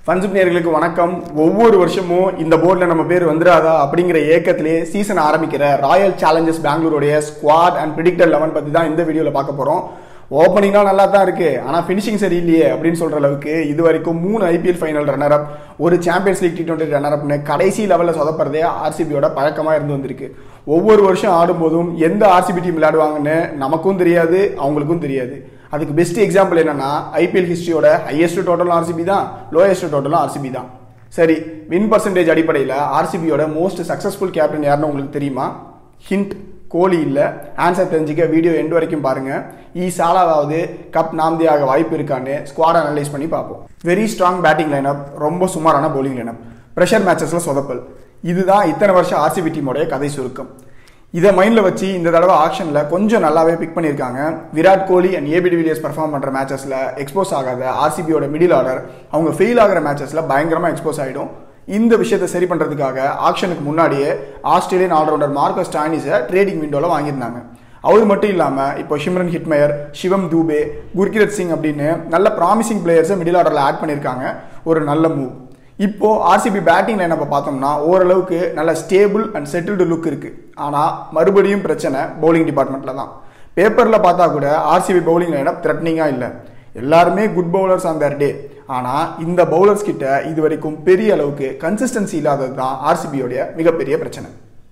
பஞ்சுப் நேயர்களுக்கு வணக்கம் ஒவ்வொரு வருஷமும் இந்த போர்டில் நம்ம பேர் வந்துடாதா அப்படிங்கிற ஏக்கத்திலே சீசன் ஆரம்பிக்கிற ராயல் சேலஞ்சர்ஸ் பெங்களூருடைய ஸ்குவாட் அண்ட் ப்ரிடிக்டர் லெவன் பற்றி தான் இந்த வீடியோவில் பார்க்க போகிறோம் ஓப்பனிங்லாம் நல்லா தான் இருக்கு ஆனால் ஃபினிஷிங் சரியில்லையே அப்படின்னு சொல்கிற அளவுக்கு இது வரைக்கும் மூணு ஐபிஎல் ஃபைனல் ரன்னர் அப் ஒரு champions league T twenty runner அப்னு கடைசி லெவலில் சொதப்படுறதே ஆர்சிபியோட பழக்கமாக இருந்து வந்திருக்கு ஒவ்வொரு வருஷம் ஆடும்போதும் எந்த ஆர்சிபி டீம் விளையாடுவாங்கன்னு நமக்கும் தெரியாது அவங்களுக்கும் தெரியாது அதுக்கு பெஸ்ட் எக்ஸாம்பிள் என்னன்னா ஐபிஎல் ஹிஸ்டரியோட ஹையஸ்ட் டோட்டலும் ஆர்சிபி தான் லோயஸ்ட் டோட்டலும் ஆர்சிபி தான் சரி வின் பர்சன்டேஜ் அடிப்படையில் ஆர்சிபியோட மோஸ்ட் சக்ஸஸ்ஃபுல் கேப்டன் யாருன்னு உங்களுக்கு தெரியுமா ஹிண்ட் கோலி இல்லை ஆன்சர் தெரிஞ்சுக்க வீடியோ எண்ட் வரைக்கும் பாருங்க ஈ சாலாவது கப் நாம்தியாக வாய்ப்பு இருக்கான்னு ஸ்குவாட் அனலைஸ் பண்ணி பார்ப்போம் வெரி ஸ்ட்ராங் பேட்டிங் லைனப் ரொம்ப சுமாரான bowling லைனப் ப்ரெஷர் மேட்சஸில் சொதப்பல் இதுதான் இத்தனை வருஷம் ஆர்சிபி டீமோடைய கதை சுருக்கம் இதை மைண்டில் வச்சு இந்த தடவை ஆக்ஷனில் கொஞ்சம் நல்லாவே பிக் பண்ணியிருக்காங்க Virat Kohli and AB de Villiers perform பண்ணுற மேட்சஸில் எக்ஸ்போஸ் ஆகாத ஆர்சிபியோட மிடில் ஆர்டர் அவங்க ஃபெயில் ஆகிற மேட்சஸில் பயங்கரமாக எக்ஸ்போஸ் ஆகிடும் இந்த விஷயத்தை சரி பண்ணுறதுக்காக ஆக்ஷனுக்கு முன்னாடியே ஆஸ்திரேலியன் ஆல்ரவுண்டர் மார்க்கஸ் டானிஸை ட்ரேடிங் விண்டோவில் வாங்கியிருந்தாங்க அவர் மட்டும் இல்லாமல் இப்போ ஷிம்ரன் ஹிட்மயர் சிவம் தூபே குர்கிரத் சிங் அப்படின்னு நல்ல ப்ராமிசிங் பிளேயர்ஸை மிடில் ஆர்டரில் ஆட் பண்ணியிருக்காங்க ஒரு நல்ல மூவ் இப்போ ஆர்சிபி பேட்டிங் லைனப்பை பார்த்தோம்னா ஓரளவுக்கு நல்ல ஸ்டேபிள் அண்ட் செட்டில்டு லுக் இருக்கு ஆனால் மறுபடியும் பிரச்சனை பவுலிங் டிபார்ட்மெண்ட்டில் தான் பேப்பரில் பார்த்தா கூட ஆர்சிபி பவுலிங் லைனப் த்ரெட்னிங்காக இல்லை எல்லாருமே good bowlers on their day ஆனால் இந்த பவுலர்ஸ் கிட்ட இது வரைக்கும் பெரிய அளவுக்கு கன்சிஸ்டன்சி இல்லாதது தான் ஆர்சிபியோடைய மிகப்பெரிய பிரச்சனை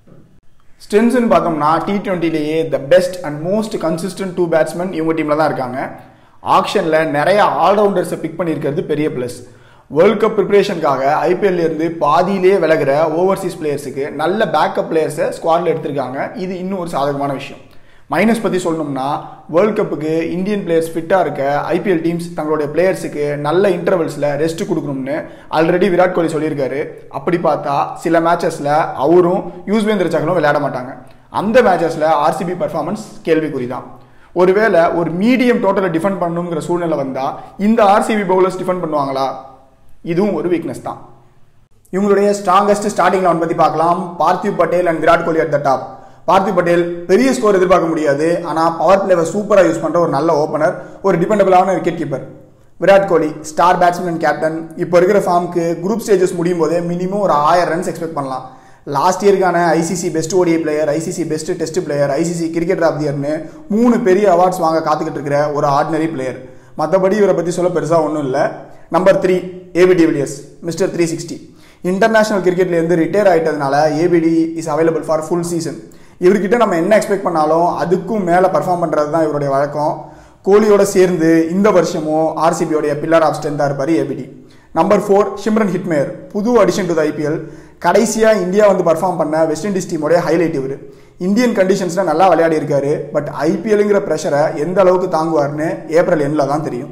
ஸ்டென்ஸ்னு பார்த்தோம்னா டி டுவெண்ட்டிலேயே the best and most consistent two batsman இவங்க டீமில் தான் இருக்காங்க ஆக்ஷனில் நிறைய ஆல்ரவுண்டர்ஸை பிக் பண்ணியிருக்கிறது பெரிய ப்ளஸ் வேர்ல்ட் கப் ப்ரிப்பரேஷனுக்காக ஐபிஎல்ல இருந்து பாதியிலே விலகிற ஓவர்சீஸ் பிளேயர்ஸுக்கு நல்ல பேக்கப் பிளேயர்ஸை ஸ்குவாடில் எடுத்திருக்காங்க இது இன்னும் ஒரு சாதகமான விஷயம் மைனஸ் பற்றி சொல்லணும்னா வேர்ல்ட் கப்புக்கு இந்தியன் பிளேயர்ஸ் ஃபிட்டாக இருக்க ஐபிஎல் டீம்ஸ் தங்களுடைய பிளேயர்ஸுக்கு நல்ல இன்டர்வல்ஸில் ரெஸ்ட் கொடுக்கணும்னு ஆல்ரெடி விராட் கோலி சொல்லியிருக்காரு அப்படி பார்த்தா சில மேட்சஸில் அவரும் யூஸ்வேந்திர சகலும் விளையாட மாட்டாங்க அந்த மேட்சஸில் ஆர்சிபி பர்ஃபார்மன்ஸ் கேள்விக்குறி தான் ஒருவேளை ஒரு மீடியம் டோட்டலை டிஃபெண்ட் பண்ணணுங்கிற சூழ்நிலை வந்தால் இந்த ஆர்சிபி பவுலர்ஸ் டிஃபெண்ட் பண்ணுவாங்களா இதுவும் ஒரு வீக்னஸ் தான் இவங்களுடைய ஸ்ட்ராங்கஸ்ட் ஸ்டார்டிங் லெவன் பற்றி பார்க்கலாம் Parthiv Patel and Virat Kohli at the top Parthiv Patel பெரிய ஸ்கோர் எதிர்பார்க்க முடியாது ஆனால் பவர் பிளேவை சூப்பராக யூஸ் பண்ணுற ஒரு நல்ல ஓப்பனர் ஒரு டிபெண்டபிளான wicket keeper Virat Kohli star batsman and captain இப்போ இருக்கிற ஃபார்முக்கு குரூப் ஸ்டேஜஸ் முடியும் போதே மினிமம் ஒரு ஆயிரம் ரன்ஸ் எக்ஸ்பெக்ட் பண்ணலாம் லாஸ்ட் இயருக்கான ICC best ODI player ICC best test player ICC cricketer of இயர்னு மூணு பெரிய அவார்ட்ஸ் வாங்க காத்துக்கிட்டு இருக்கிற ஒரு ஆர்டினரி பிளேயர் மற்றபடி இவரை பற்றி சொல்ல பெருசாக ஒன்றும் இல்லை number three AB de Villiers mister three sixty international கிரிக்கெட்லேருந்து ரிட்டையர் ஆகிட்டதுனால ABD is available for full season இவர்கிட்ட நம்ம என்ன எக்ஸ்பெக்ட் பண்ணாலும் அதுக்கும் மேலே பர்ஃபார்ம் பண்ணுறது தான் இவருடைய வழக்கம் கோலியோட சேர்ந்து இந்த வருஷமும் ஆர்சிபியோடைய பில்லர் ஆஃப் ஸ்ட்ரென்த்தாக இருப்பார் ABD number four Shimron Hetmyer புது அடிஷன் டு த ஐபிஎல் கடைசியாக இந்தியா வந்து பர்ஃபார்ம் பண்ண வெஸ்ட் இண்டீஸ் டீமோடைய ஹைலைட் இவர் இந்தியன் கண்டிஷன்ஸில் நல்லா விளையாடி இருக்காரு பட் ஐபிஎல்ங்கிற ப்ரெஷரை எந்த அளவுக்கு தாங்குவார்னு ஏப்ரல் எண்ணில் தான் தெரியும்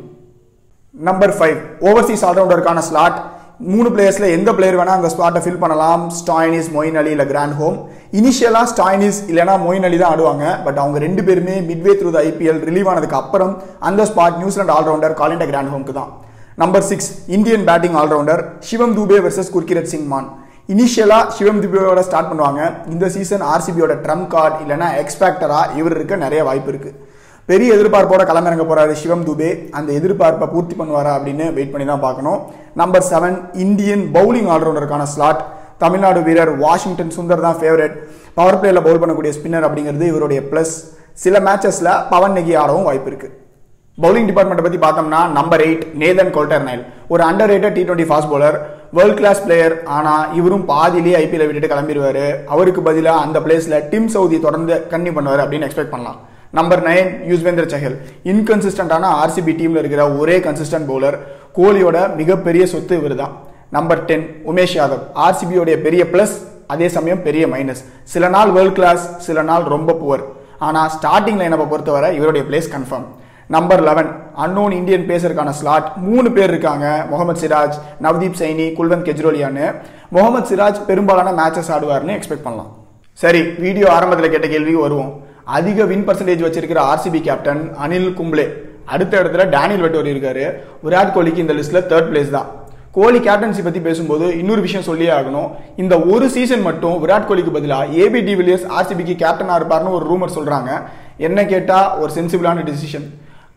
நம்பர் ஃபைவ் ஓவர்சீஸ் ஆல்ரவுண்டருக்கான ஸ்லாட் மூணு பிளேயர்ஸில் எந்த பிளேயர் வேணால் அந்த ஸ்லாட்டை ஃபில் பண்ணலாம் ஸ்டாயினிஸ் மொயின் அலி இல்லை கிராண்ட் ஹோம் இனிஷியலாக ஸ்டாயினிஸ் இல்லைனா மொயின் அலி தான் ஆடுவாங்க பட் அவங்க ரெண்டு பேருமே midway through the IPL relieve ஆனதுக்கு அப்புறம் அந்த ஸ்பாட் நியூசிலாந்து ஆல்ரவுண்டர் காலிண்ட கிராண்ட் ஹோம்க்கு தான் number six Indian batting allrounder Shivam Dube versus Gurkeerat Singh Mann இனிஷியலாக சிவம் துபேயோட ஸ்டார்ட் பண்ணுவாங்க இந்த சீசன் ஆர்சிபியோட ட்ரம் கார்டு இல்லைனா எக்ஸ்பேக்டராக இவர் இருக்க நிறைய வாய்ப்பு இருக்குது பெரிய எதிர்பார்ப்போட களமிறங்க போறாரு சிவம் துபே அந்த எதிர்பார்ப்பை பூர்த்தி பண்ணுவாரா அப்படின்னு வெயிட் பண்ணி தான் பார்க்கணும் நம்பர் செவன் இந்தியன் பவுலிங் ஆல்ரவுண்டருக்கான ஸ்லாட் தமிழ்நாடு வீரர் வாஷிங்டன் சுந்தர் தான் ஃபேவரட் பவர் பிளேல பவுல் பண்ணக்கூடிய ஸ்பின்னர் அப்படிங்கிறது இவருடைய ப்ளஸ் சில மேட்சஸ்ல பவன் நெகி ஆடவும் வாய்ப்பு இருக்கு பவுலிங் டிபார்ட்மெண்ட்டை பத்தி பார்த்தோம்னா number eight Nathan Coulter Nile ஒரு underrated T twenty fast bowler world class player ஆனா இவரும் பாதியிலேயே ஐபிஎல் விட்டுட்டு கிளம்பிடுவாரு அவருக்கு பதிலாக அந்த பிளேஸ்ல டிம் சவுதி தொடர்ந்து கன்னி பண்ணுவார் அப்படின்னு எக்ஸ்பெக்ட் பண்ணலாம் நம்பர் நைன் யூஸ்வேந்தர் சஹல் இன்கன்சிஸ்டன்டான ஆர்சிபி டீம்ல இருக்கிற ஒரே கன்சிஸ்டன்ட் பவுலர் கோலியோட மிகப்பெரிய சொத்து இவர் தான் நம்பர் டென் உமேஷ் யாதவ் ஆர்சிபியோடைய பெரிய பிளஸ் அதே சமயம் பெரிய மைனஸ் சில நாள் வேர்ல்ட் கிளாஸ் சில நாள் ரொம்ப புவர் ஆனால் ஸ்டார்டிங் லைனப்பை பொறுத்தவரை இவருடைய place confirm number eleven unknown Indian பேசருக்கான ஸ்லாட் மூணு பேர் இருக்காங்க முகமது சிராஜ் நவ்தீப் சைனி குல்வந்த் கெஜ்ரோலியான்னு முகமது சிராஜ் பெரும்பாலான மேட்சஸ் ஆடுவார்னு எக்ஸ்பெக்ட் பண்ணலாம் சரி வீடியோ ஆரம்பத்தில் கேட்ட கேள்விக்கு வருவோம் அதிக வின் பர்சன்டேஜ் வச்சிருக்கிற ஆர்சிபி கேப்டன் அனில் கும்ப்ளே அடுத்த இடத்துல டேனியல் வெட்டோரி இருக்காரு விராட் கோலிக்கு இந்த லிஸ்ட்ல தேர்ட் பிளேஸ் தான் கோலி கேப்டன்சி பத்தி பேசும்போது இன்னொரு விஷயம் சொல்லியே ஆகணும் இந்த ஒரு சீசன் மட்டும் விராட் கோலிக்கு பதிலாக ஏபி டிவிலியர்ஸ் ஆர்சிபிக்கு கேப்டனா இருப்பார்னு ஒரு ரூமர் சொல்றாங்க என்ன கேட்டா ஒரு சென்சிபிளான டிசிஷன்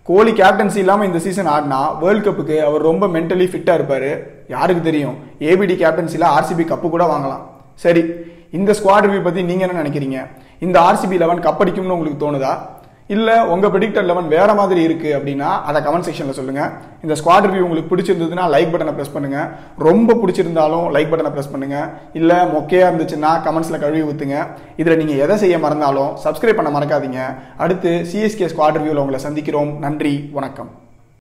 கோலி கேப்டன்சி இல்லாமல் இந்த சீசன் ஆடினா வேர்ல்ட் கப்புக்கு அவர் ரொம்ப மென்டலி ஃபிட்டாக இருப்பார் யாருக்கு தெரியும் ஏபிடி கேப்டன்சியில் ஆர்சிபி கப்பு கூட வாங்கலாம் சரி இந்த ஸ்குவாட் ரிவ்யூ பற்றி நீங்கள் என்ன நினைக்கிறீங்க இந்த ஆர்சிபி லெவன் கப்படிக்கும்னு உங்களுக்கு தோணுதா இல்லை உங்கள் ப்ரிடிக்டர் லெவன் வேற மாதிரி இருக்குது அப்படின்னா அதை கமெண்ட் செக்ஷனில் சொல்லுங்கள் இந்த ஸ்குவாட் ரிவ்யூ உங்களுக்கு பிடிச்சிருந்ததுன்னா லைக் பட்டனை ப்ரெஸ் பண்ணுங்கள் ரொம்ப பிடிச்சிருந்தாலும் லைக் பட்டனை ப்ரெஸ் பண்ணுங்கள் இல்லை மொக்கையாக இருந்துச்சுன்னா கமெண்ட்ஸில் கழுவி ஊற்றுங்க இதில் நீங்கள் எதை செய்ய மறந்தாலும் சப்ஸ்கிரைப் பண்ண மறக்காதீங்க அடுத்து சிஎஸ்கே ஸ்குவாட் ரிவ்யூவில் உங்களை சந்திக்கிறோம் நன்றி வணக்கம்